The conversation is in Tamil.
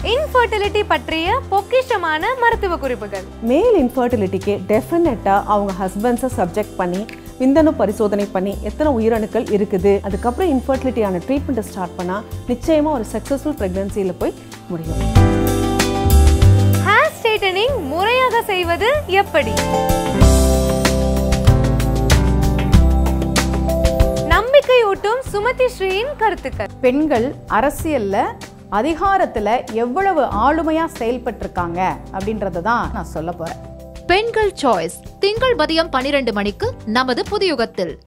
இன்ஃபர்டிலிட்டி பற்றிய பொக்கிஷமான மருத்துவ குறிப்புகள் மேல் இன்ஃபர்டிலிட்டிக்கு டெஃபினட்டாக அவங்க ஹஸ்பண்ட்ஸை சப்ஜெக்ட் பண்ணி விந்தணு பரிசோதனை பண்ணி எத்தனை உயிரணுக்கள் இருக்குது அதுக்கப்புறம் இன்ஃபர்டிலிட்டியான ட்ரீட்மெண்ட்டை ஸ்டார்ட் பண்ணால் நிச்சயமாக ஒரு சக்ஸஸ்ஃபுல் ப்ரெக்னன்சியில் போய் முடியும் ஹேர் ஸ்ட்ரைட்டனிங் முறையாக செய்வது எப்படி நம்பிக்கையூட்டும் சுமதி ஸ்ரீயின் கருத்துக்கள் பெண்கள் அரசியல்ல அதிகாரத்துல எவ்வளவு ஆளுமையா செயல்பட்டிருக்காங்க அப்படின்றத தான் நான் சொல்ல போறேன் பெண்கள் சாய்ஸ் திங்கள் மதியம் பனிரெண்டு மணிக்கு நமது புதியுகத்தில்